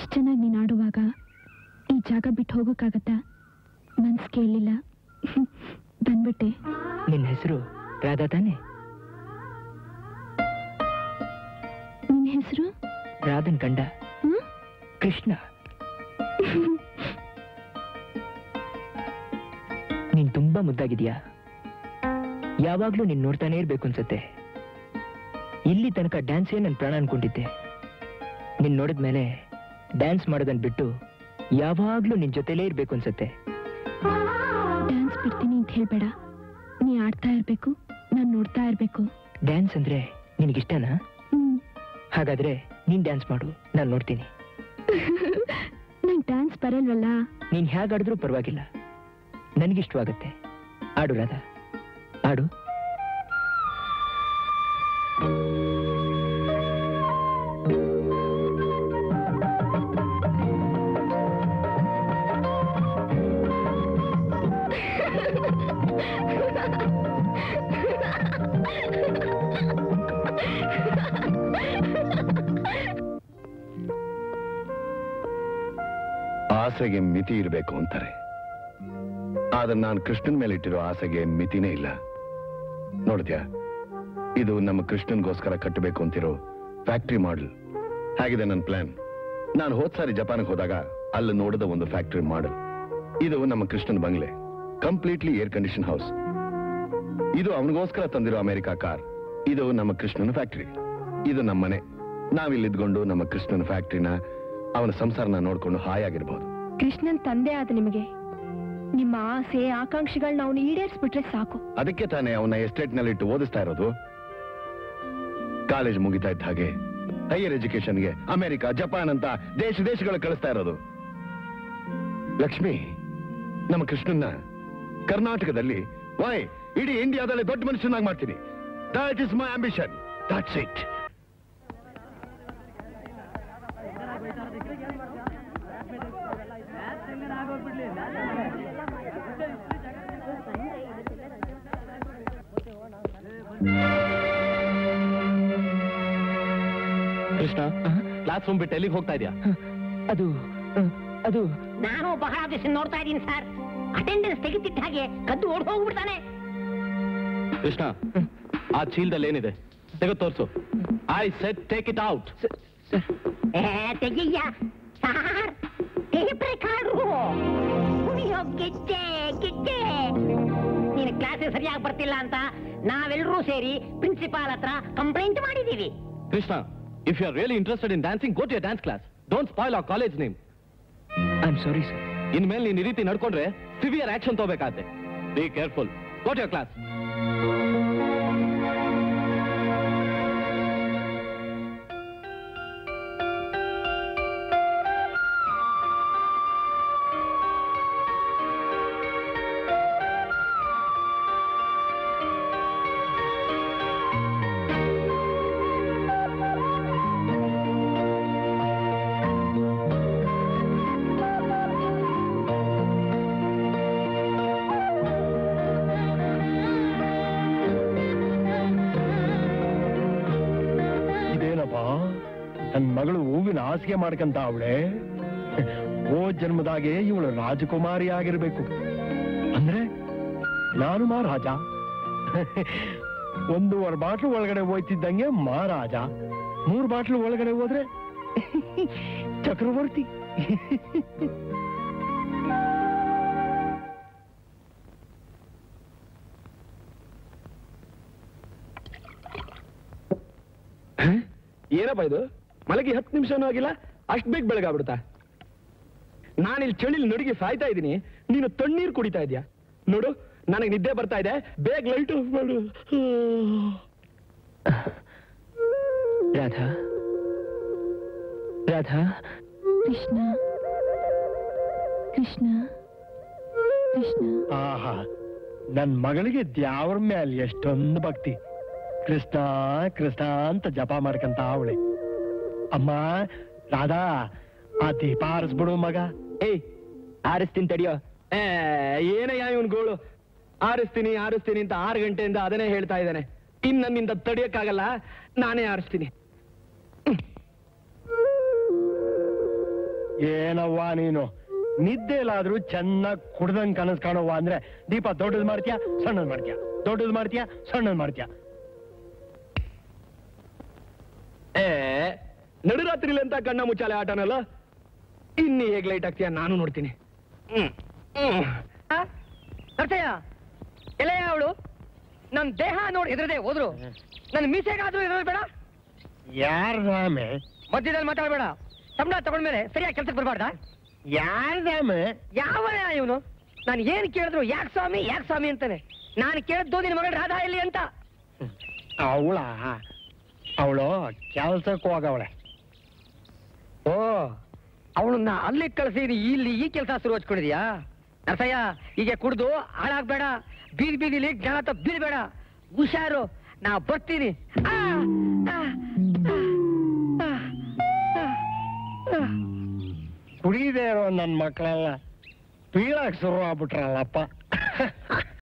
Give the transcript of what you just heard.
ಇಷ್ಟು ಚೆನ್ನಾಗಿ ನೀನು ಆಡುವಾಗ ಈ ಜಾಗ ಬಿಟ್ಟು ಹೋಗೋಕ್ಕಾಗತ್ತಾ ಮನ್ಸು ಕೇಳಲಿಲ್ಲ ಬಂದ್ಬಿಟ್ಟೆ ನಿನ್ನ ಹೆಸರು ರಾಧಾ ತಾನೆ ನಿನ್ನ ಹೆಸರು ರಾಧನ್ ಗಂಡ ಹ್ಮ್? ಕೃಷ್ಣ ನೀನ್ ತುಂಬಾ ಮುದ್ದಾಗಿದ್ಯಾ ಯಾವಾಗ್ಲೂ ನೀನ್ ನೋಡ್ತಾನೆ ಇರ್ಬೇಕು ಅನ್ಸತ್ತೆ ಇಲ್ಲಿ ತನಕ ಡ್ಯಾನ್ಸೇ ನನ್ ಪ್ರಾಣ ಅನ್ಕೊಂಡಿದ್ದೆ ನೀನ್ ನೋಡಿದ್ಮೇಲೆ ಡ್ಯಾನ್ಸ್ ಮಾಡೋದನ್ ಬಿಟ್ಟು ಯಾವಾಗ್ಲೂ ನಿನ್ ಜೊತೆಲೇ ಇರ್ಬೇಕು ಅನ್ಸತ್ತೆ ಡ್ಯಾನ್ಸ್ ಬಿಡ್ತೀನಿ ಅಂತ ಹೇಳ್ಬೇಡ ನೀ ಆಡ್ತಾ ಇರ್ಬೇಕು ನಾನು ನೋಡ್ತಾ ಇರ್ಬೇಕು ಡ್ಯಾನ್ಸ್ ಅಂದ್ರೆ ನಿನಗಿಷ್ಟನಾ ಹ್ಮ್ ಹಾಗಾದ್ರೆ ನೀನ್ ಡ್ಯಾನ್ಸ್ ಮಾಡು ನಾನ್ ನೋಡ್ತೀನಿ ನಂಗೆ ಡ್ಯಾನ್ಸ್ ಬರಲ್ವಲ್ಲ ನೀನ್ ಹೇಗಾಡಿದ್ರೂ ಪರವಾಗಿಲ್ಲ ನನಗಿಷ್ಟವಾಗತ್ತೆ ಆಡು ರಾಧಾ ಆಡು ಆಸೆಗೆ ಮಿತಿ ಇರಬೇಕು ಅಂತಾರೆ ಆದ್ರೆ ನಾನು ಕೃಷ್ಣನ್ ಮೇಲೆ ಇಟ್ಟಿರೋ ಆಸೆಗೆ ಮಿತಿನೇ ಇಲ್ಲ ನೋಡಿದ್ಯಾ ಇದು ನಮ್ಮ ಕೃಷ್ಣನ್ಗೋಸ್ಕರ ಕಟ್ಟಬೇಕು ಅಂತಿರೋ ಫ್ಯಾಕ್ಟ್ರಿ ಮಾಡಲ್ ಹಾಗಿದೆ ನನ್ನ ಪ್ಲಾನ್ ನಾನು ಹೋದ್ ಸಾರಿ ಜಪಾನ್ಗೆ ಹೋದಾಗ ಅಲ್ಲಿ ನೋಡಿದ ಒಂದು ಫ್ಯಾಕ್ಟ್ರಿ ಮಾಡಲ್ ಇದು ನಮ್ಮ ಕೃಷ್ಣನ್ ಬಂಗ್ಲೆ ಕಂಪ್ಲೀಟ್ಲಿ ಏರ್ ಕಂಡೀಷನ್ ಹೌಸ್ ಇದು ಅವನಿಗೋಸ್ಕರ ತಂದಿರೋ ಅಮೆರಿಕಾ ಕಾರ್ ಇದು ನಮ್ಮ ಕೃಷ್ಣನ ಫ್ಯಾಕ್ಟ್ರಿ ಇದು ನಮ್ಮ ಮನೆ ನಾವಿಲ್ಲಿದ್ಕೊಂಡು ನಮ್ಮ ಕೃಷ್ಣನ ಫ್ಯಾಕ್ಟ್ರಿನ ಅವನ ಸಂಸಾರನ ನೋಡ್ಕೊಂಡು ಹಾಯಾಗಿರ್ಬೋದು ಕೃಷ್ಣನ್ ತಂದೆ ಆದ ನಿಮಗೆ ನಿಮ್ಮ ಆಸೆ ಆಕಾಂಕ್ಷೆಗಳನ್ನ ಅವನು ಈಡೇರಿಸ್ಬಿಟ್ರೆ ಸಾಕು ಅದಕ್ಕೆ ತಾನೇ ಅವನ ಎಸ್ಟೇಟ್ ನಲ್ಲಿ ಇಟ್ಟು ಓದಿಸ್ತಾ ಇರೋದು ಕಾಲೇಜ್ ಮುಗಿತಾ ಇದ್ದ ಹಾಗೆ ಹೈಯರ್ ಎಜುಕೇಶನ್ಗೆ ಅಮೆರಿಕ ಜಪಾನ್ ಅಂತ ದೇಶ ದೇಶಗಳು ಕಳಿಸ್ತಾ ಇರೋದು ಲಕ್ಷ್ಮಿ ನಮ್ಮ ಕೃಷ್ಣನ್ನ ಕರ್ನಾಟಕದಲ್ಲಿ ವಾಯ್ ಇಡೀ ಇಂಡಿಯಾದಲ್ಲಿ ದೊಡ್ಡ ಮನುಷ್ಯನಾಗಿ ಮಾಡ್ತೀನಿ that is my ambition that's it Krishna class room ಬಿಟ್ಟು ಎಲ್ಲಿಗೆ ಹೋಗ್ತಾ ಇದೆಯಾ ಅದು ಆ, ಅದು ನಾನು ಬಹಳ ದಿವಸ ನೋಡ್ತಾ ಇದ್ದೀನಿ ಸರ್ ಅಟೆಂಡೆನ್ಸ್ ತೆಗಿತಿದ್ದ ಹಾಗೆ ಕದ್ದು ಓಡ್ ಹೋಗ್ಬಿಡ್ತಾನೆ ಕೃಷ್ಣ ಆ ಚೀಲದಲ್ಲಿ ಏನಿದೆ ತೆಗೆದು ತೋರ್ಸು I said take it out ಏ, ತೆಗಿಯ್ಯ ಸಾರ್ ಟೇಪ್ ರೆಕಾರ್ಡು ಕುಣಿಯೋ ಗೆಜ್ಜೆ ಗೆಜ್ಜೆ ನೀನು ಕ್ಲಾಸ್ ಸರಿಯಾಗಿ ಬರ್ತಿಲ್ಲ ಅಂತ ನಾವೆಲ್ಲರೂ ಸೇರಿ ಪ್ರಿನ್ಸಿಪಾಲ್ ಹತ್ರ ಕಂಪ್ಲೇಂಟ್ ಮಾಡಿದೀವಿ Krishna if you are really interested in dancing go to your dance class don't spoil our college name I am sorry sir ಇನ್ಮೇಲೆ ನೀನ್ ಈ ರೀತಿ ನಡ್ಕೊಂಡ್ರೆ ಸಿವಿಯರ್ ಆಕ್ಷನ್ ತಗೋಬೇಕಾಗತ್ತೆ be careful go to your class ಇದೇನಪ್ಪ ನನ್ ಮಗಳು ಹೂವಿನ ಹಾಸಿಗೆ ಮಾಡ್ಕಂತ ಅವಳೆ ಓ ಜನ್ಮದಾಗೆ ಇವಳು ರಾಜಕುಮಾರಿ ಆಗಿರ್ಬೇಕು ಅಂದ್ರೆ ನಾನು ಮಹಾರಾಜ ಒಂದೂವರೆ ಬಾಟ್ಲು ಒಳಗಡೆ ಹೋಯ್ತಿದ್ದಂಗೆ ಮಹಾರಾಜ ಮೂರು ಬಾಟ್ಲು ಒಳಗಡೆ ಹೋದ್ರೆ ಚಕ್ರವರ್ತಿ ಏನಪ್ಪ ಇದು ಮಲಗಿ ಹತ್ತು ನಿಮಿಷನೂ ಆಗಿಲ್ಲ ಅಷ್ಟು ಬೇಗ ಬೆಳಗಾಗ್ಬಿಡ್ತಾ ನಾನಿಲ್ಲಿ ಚಳಿಲಿ ನಡುಗಿ ಸಾಯ್ತಾ ಇದ್ದೀನಿ ನೀನು ತಣ್ಣೀರು ಕುಡಿತಾ ಇದೀಯಾ ನೋಡು ನನಗೆ ನಿದ್ದೆ ಬರ್ತಾ ಇದೆ ಬೇಗ ಲೈಟ್ ಆಫ್ ಮಾಡು ರಾಧಾ ರಾಧಾ ಕೃಷ್ಣ ಕೃಷ್ಣ ಕೃಷ್ಣ ಆಹಾ ನನ್ ಮಗಳಿಗೆ ದ್ಯಾವ್ರ ಮೇಲೆ ಎಷ್ಟೊಂದು ಭಕ್ತಿ ಕೃಷ್ಣ ಕೃಷ್ಣ ಅಂತ ಜಪ ಮಾಡ್ಕಂತ ಅವಳೆ ಅಮ್ಮ ರಾಧಾ ಆ ದೀಪ ಆರಿಸ್ಬಿಡು ಮಗ ಏಯ್ ಆರಿಸ್ತೀನಿ ತಡಿಯೋ ಏ, ಏನಯ್ಯ ಇವನ್ ಗೋಳು ಆರಿಸ್ತೀನಿ ಆರಿಸ್ತೀನಿ ಅಂತ ಆರು ಗಂಟೆಯಿಂದ ಅದನ್ನೇ ಹೇಳ್ತಾ ಇದ್ದಾನೆ ಇನ್ ನನ್ನಿಂದ ತಡಿಯಕ್ಕಾಗಲ್ಲ ನಾನೇ ಆರಿಸ್ತೀನಿ ಏನವ್ವ ನೀನು ನಿದ್ದೆಲಾದ್ರೂ ಚೆನ್ನಾಗಿ ಕುಡ್ದಂಗ್ ಕನಸು ಕಾಣವ್ವ ಅಂದ್ರೆ ದೀಪ ದೊಡ್ಡದ್ ಮಾಡ್ತೀಯಾ ಸಣ್ಣದ್ ಮಾಡ್ತೀಯಾ ದೊಡ್ಡದ್ ಮಾಡ್ತೀಯಾ ಸಣ್ಣದ್ ಮಾಡ್ತೀಯಾ ಏ ನಡುರಾತ್ರಿಲಿ ಅಂತ ಕಣ್ಣ ಮುಚ್ಚಾಲೆ ಆಟನಲ್ಲ ಇನ್ನಿ ಹೇಗ್ ಲೈಟ್ ಆಗ್ತೀಯ ನಾನು ನೋಡ್ತೀನಿ ಹ್ಮ್ ಹ್ಮ್ ನರ್ತಯ್ಯ ಎಲೆಯ ಅವಳು ನನ್ ದೇಹ ನೋಡಿ ಎದುರದೆ ಹೋದ್ರು ನನ್ನ ಮೀಸೆಗಾದ್ರೂ ಎದುರು ಬೇಡ ಯಾರ ರಾಮೆ ಮಧ್ಯದಲ್ಲಿ ಮಾತಾಡಬೇಡ ಸಂಬಳ ತಗೊಂಡ್ಮೇಲೆ ಸರಿಯಾಗಿ ಕೆಲ್ಸಕ್ಕೆ ಬರಬಾರ್ದ ಯಾರ ರಾಮೆ ಯಾವ ಇವನು ನಾನು ಏನ್ ಕೇಳಿದ್ರು ಯಾಕೆ ಸ್ವಾಮಿ ಯಾಕೆ ಸ್ವಾಮಿ ಅಂತಾನೆ ನಾನು ಕೇಳಿದ್ದು ನಿನ್ನ ಮಗಳು ರಾಧಾ ಎಲ್ಲಿ ಅಂತ ಅವಳ ಅವಳು ಕೆಲ್ಸಕ್ಕೆ ಹೋಗವಳೆ ಓ ಅವಳನ್ನ ಅಲ್ಲಿ ಕಳಿಸಿ ಇಲ್ಲಿ ಈ ಕೆಲಸ ಶುರು ಹಚ್ಕೊಂಡಿದ್ಯಾ ನರಸಯ್ಯ ಈಗ ಕುಡ್ದು ಹಾಳಾಗ್ಬೇಡ ಬೀದಿ ಬೀದಿಲಿ ಜನ ತಪ್ಪ ಬೀಳ್ಬೇಡ ಹುಷಾರು ನಾ ಬರ್ತೀನಿ ಆ, ಆ, ಆ, ಆ, ಆ. ಕುಡಿದೇ ಇರೋ ನನ್ನ ಮಕ್ಕಳೆಲ್ಲ ಬೀಳಕ್ ಶುರು ಆಗ್ಬಿಟ್ರಲ್ಲಪ್ಪ